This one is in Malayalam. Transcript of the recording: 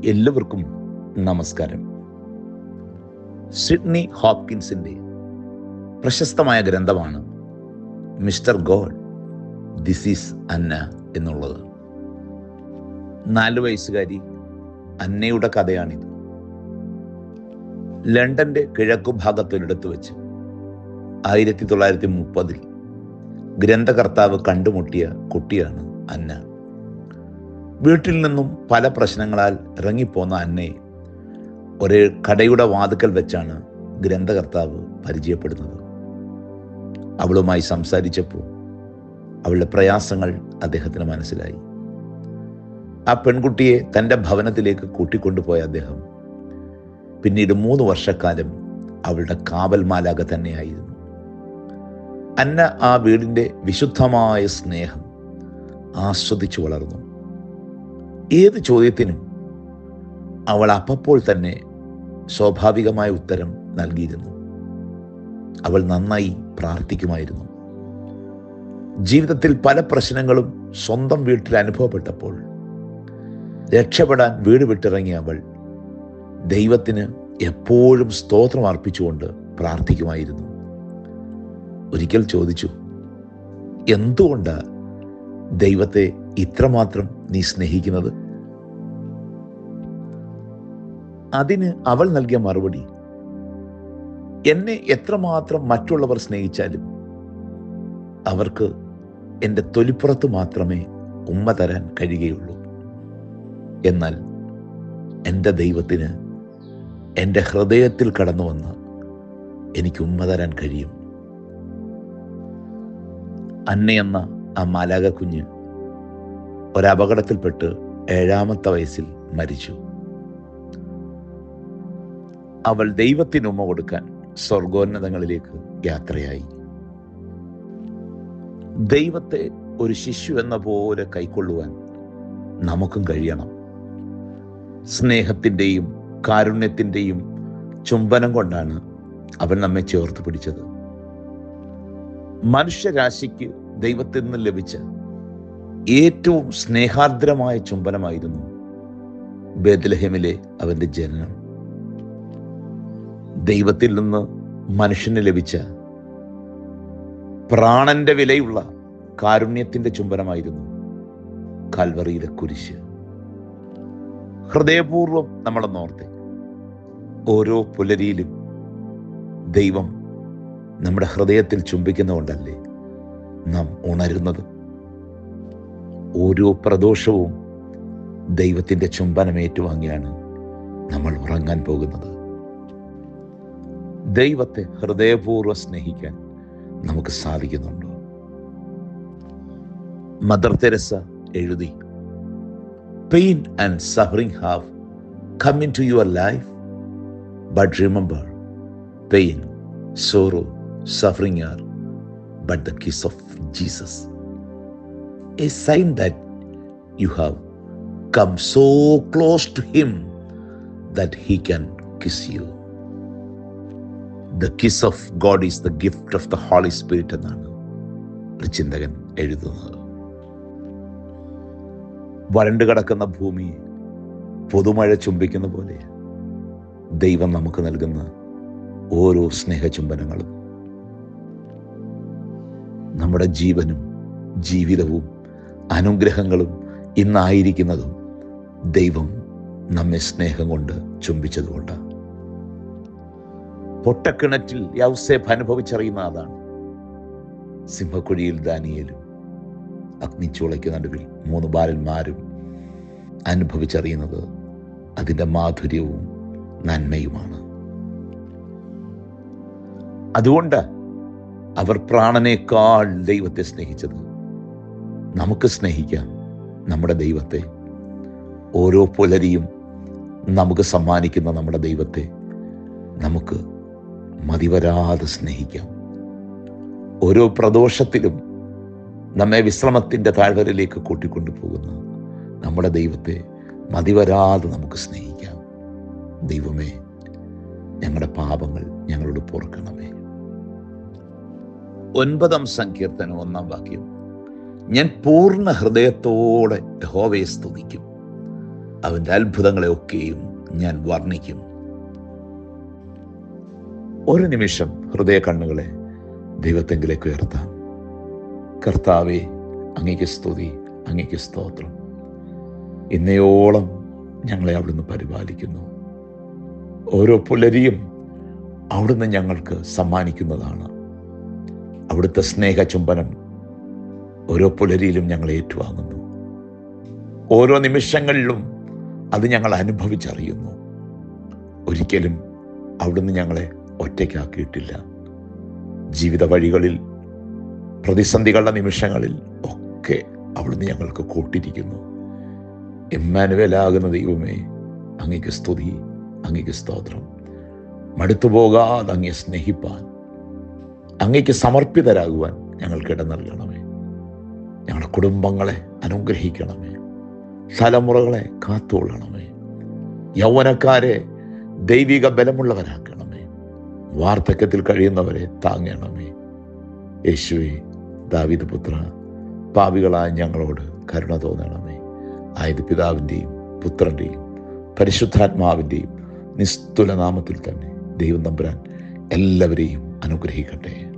എല്ലാവർക്കും നമസ്കാരം സിഡ്നി ഹോപ്കിൻസിൻ്റെ പ്രശസ്തമായ ഗ്രന്ഥമാണ് mister God this is Anna എന്നുള്ളത് നാല് വയസ്സുകാരി അന്നയുടെ കഥയാണിത് ലണ്ടന്റെ കിഴക്കു ഭാഗത്തൊരിടത്ത് വെച്ച് ആയിരത്തി തൊള്ളായിരത്തി മുപ്പതിൽ ഗ്രന്ഥകർത്താവ് കണ്ടുമുട്ടിയ കുട്ടിയാണ് അന്ന വീട്ടിൽ നിന്നും പല പ്രശ്നങ്ങളാൽ ഇറങ്ങിപ്പോന്ന അന്നയെ ഒരു കടയുടെ വാതുക്കൽ വെച്ചാണ് ഗ്രന്ഥകർത്താവ് പരിചയപ്പെടുന്നത് അവളുമായി സംസാരിച്ചപ്പോൾ അവളുടെ പ്രയാസങ്ങൾ അദ്ദേഹത്തിന് മനസ്സിലായി ആ പെൺകുട്ടിയെ തൻ്റെ ഭവനത്തിലേക്ക് കൂട്ടിക്കൊണ്ടുപോയ അദ്ദേഹം പിന്നീട് മൂന്ന് വർഷക്കാലം അവളുടെ കാവൽ മാലാക തന്നെയായിരുന്നു അന്ന ആ വീടിൻ്റെ വിശുദ്ധമായ സ്നേഹം ആസ്വദിച്ചു വളർന്നു ഏത് ചോദ്യത്തിനും അവൾ അപ്പോൾ തന്നെ സ്വാഭാവികമായ ഉത്തരം നൽകിയിരുന്നു അവൾ നന്നായി പ്രാർത്ഥിക്കുമായിരുന്നു ജീവിതത്തിൽ പല പ്രശ്നങ്ങളും സ്വന്തം വീട്ടിൽ അനുഭവപ്പെട്ടപ്പോൾ രക്ഷപ്പെടാൻ വീട് വിട്ടിറങ്ങിയ അവൾ ദൈവത്തിന് എപ്പോഴും സ്തോത്രം അർപ്പിച്ചുകൊണ്ട് പ്രാർത്ഥിക്കുമായിരുന്നു ഒരിക്കൽ ചോദിച്ചു എന്തുകൊണ്ട് ദൈവത്തെ ഇത്രമാത്രം നീ സ്നേഹിക്കുന്നത് അതിന് അവൾ നൽകിയ മറുപടി എന്നെ എത്രമാത്രം മറ്റുള്ളവർ സ്നേഹിച്ചാലും അവർക്ക് എൻ്റെ തൊലിപ്പുറത്ത് മാത്രമേ ഉമ്മ തരാൻ കഴിയുകയുള്ളൂ എന്നാൽ എൻ്റെ ദൈവത്തിന് എൻ്റെ ഹൃദയത്തിൽ കടന്നു വന്ന് എനിക്ക് ഉമ്മ തരാൻ കഴിയും അന്നയെന്ന ആ മാലാക കുഞ്ഞ് ഒരപകടത്തിൽപ്പെട്ട് ഏഴാമത്തെ വയസ്സിൽ മരിച്ചു അവൾ ദൈവത്തിന് ഉമ്മ കൊടുക്കാൻ സ്വർഗോന്നതങ്ങളിലേക്ക് യാത്രയായി ദൈവത്തെ ഒരു ശിശു എന്ന പോലെ കൈക്കൊള്ളുവാൻ നമുക്കും കഴിയണം സ്നേഹത്തിൻ്റെയും കാരുണ്യത്തിൻ്റെയും ചുംബനം കൊണ്ടാണ് അവൻ നമ്മെ ചേർത്ത് പിടിച്ചത് മനുഷ്യരാശിക്ക് ദൈവത്തിൽ നിന്ന് ലഭിച്ച ഏറ്റവും സ്നേഹാർദ്രമായ ചുംബനമായിരുന്നു ബേദലഹമിലെ അവന്റെ ജനനം ദൈവത്തിൽ നിന്ന് മനുഷ്യന് ലഭിച്ച പ്രാണന്റെ വിലയുള്ള കാരുണ്യത്തിന്റെ ചുംബനമായിരുന്നു കൽവറിയിലെ കുരിശ് ഹൃദയപൂർവം നമ്മളൊന്നോർത്തെ ഓരോ പുലരിയിലും ദൈവം നമ്മുടെ ഹൃദയത്തിൽ ചുംബിക്കുന്നതുകൊണ്ടല്ലേ നാം ഉണരുന്നത് ഓരോ പ്രദോഷവും ദൈവത്തിൻ്റെ ചുംബനം ഏറ്റുവാങ്ങിയാണ് നമ്മൾ ഉറങ്ങാൻ പോകുന്നത് ദൈവത്തെ ഹൃദയപൂർവ്വം സ്നേഹിക്കാൻ നമുക്ക് സാധിക്കുന്നുണ്ടോ മദർ തെരസ എഴുതി pain and suffering have come into your life but remember pain sorrow suffering are but the kiss of Jesus. A sign that you have come so close to Him that He can kiss you. The kiss of God is the gift of the Holy Spirit എന്നാണ് ഒരു ചിന്തകൻ എഴുതുന്നത് വരണ്ടു കിടക്കുന്ന ഭൂമിയെ പുതുമഴ ചുംബിക്കുന്ന പോലെ ദൈവം നമുക്ക് നൽകുന്ന ഓരോ സ്നേഹചുംബനങ്ങളും നമ്മുടെ ജീവനും ജീവിതവും അനുഗ്രഹങ്ങളും ഇന്നായിരിക്കുന്നതും ദൈവം നമ്മെ സ്നേഹം കൊണ്ട് ചുംബിച്ചതുകൊണ്ട് പൊട്ടക്കിണറ്റിൽ യൗസേഫ് അനുഭവിച്ചറിയുന്ന അതാണ് സിംഹക്കുഴിയിൽ ദാനിയേലും അഗ്നിച്ചൂളയ്ക്ക് നടുവിൽ മൂന്ന് ബാലന്മാരും അനുഭവിച്ചറിയുന്നത് അതിൻ്റെ മാധുര്യവും നന്മയുമാണ് അതുകൊണ്ട് അവർ പ്രാണനേക്കാൾ ദൈവത്തെ സ്നേഹിച്ചത് നമുക്ക് സ്നേഹിക്കാം നമ്മുടെ ദൈവത്തെ ഓരോ പുലരിയും നമുക്ക് സമ്മാനിക്കുന്ന നമ്മുടെ ദൈവത്തെ നമുക്ക് മതിവരാതെ സ്നേഹിക്കാം ഓരോ പ്രദോഷത്തിലും നമ്മെ വിശ്രമത്തിൻ്റെ താഴ്വരയിലേക്ക് കൂട്ടിക്കൊണ്ടു പോകുന്ന നമ്മുടെ ദൈവത്തെ മതിവരാതെ നമുക്ക് സ്നേഹിക്കാം ദൈവമേ ഞങ്ങളുടെ പാപങ്ങൾ ഞങ്ങളോട് പൊറുക്കണമേ ഒൻപതാം സങ്കീർത്തനം ഒന്നാം വാക്യം ഞാൻ പൂർണ്ണ ഹൃദയത്തോടെ യഹോവയെ സ്തുതിക്കും അവൻ്റെ അത്ഭുതങ്ങളെ ഒക്കെയും ഞാൻ വർണ്ണിക്കും ഒരു നിമിഷം ഹൃദയ കണ്ണുകളെ ദൈവത്തെങ്കിലേക്ക് ഉയർത്താം കർത്താവെ അങ്ങേക്ക് സ്തുതി അങ്ങേക്ക് സ്തോത്രം ഇന്നയോളം ഞങ്ങളെ അവിടുന്ന് പരിപാലിക്കുന്നു ഓരോ പുലരിയും അവിടുന്ന് ഞങ്ങൾക്ക് സമ്മാനിക്കുന്നതാണ് അവിടുത്തെ സ്നേഹചുംബനം ഓരോ പുലരിയിലും ഞങ്ങൾ ഏറ്റുവാങ്ങുന്നു ഓരോ നിമിഷങ്ങളിലും അത് ഞങ്ങൾ അനുഭവിച്ചറിയുന്നു ഒരിക്കലും അവിടുന്ന് ഞങ്ങളെ ഒറ്റയ്ക്കാക്കിയിട്ടില്ല ജീവിത വഴികളിൽ പ്രതിസന്ധികളുടെ നിമിഷങ്ങളിൽ ഒക്കെ അവിടുന്ന് ഞങ്ങൾക്ക് കൂട്ടിരിക്കുന്നു എമ്മാനുവലാകുന്ന ദൈവമേ അങ്ങേക്ക് സ്തുതി അങ്ങേക്ക് സ്തോത്രം മടുത്തു പോകാതെ അങ്ങേ സ്നേഹിപ്പാൻ അങ്ങേക്ക് സമർപ്പിതരാകുവാൻ ഞങ്ങൾക്ക് ഇട നൽകണമേ ഞങ്ങളുടെ കുടുംബങ്ങളെ അനുഗ്രഹിക്കണമേ തലമുറകളെ കാത്തുകൊള്ളണമേ യൗവനക്കാരെ ദൈവിക ബലമുള്ളവരാക്കണമേ വാർദ്ധക്യത്തിൽ കഴിയുന്നവരെ താങ്ങണമേ യേശുവെ ദാവിദ് പുത്ര പാവികളായ ഞങ്ങളോട് കരുണ തോന്നണമേ ആയത് പിതാവിൻ്റെയും പുത്രൻ്റെയും പരിശുദ്ധാത്മാവിൻ്റെയും നിസ്തുല നാമത്തിൽ തന്നെ ദൈവം തമ്പുരാൻ എല്ലാവരെയും അനുഗ്രഹിക്കട്ടെ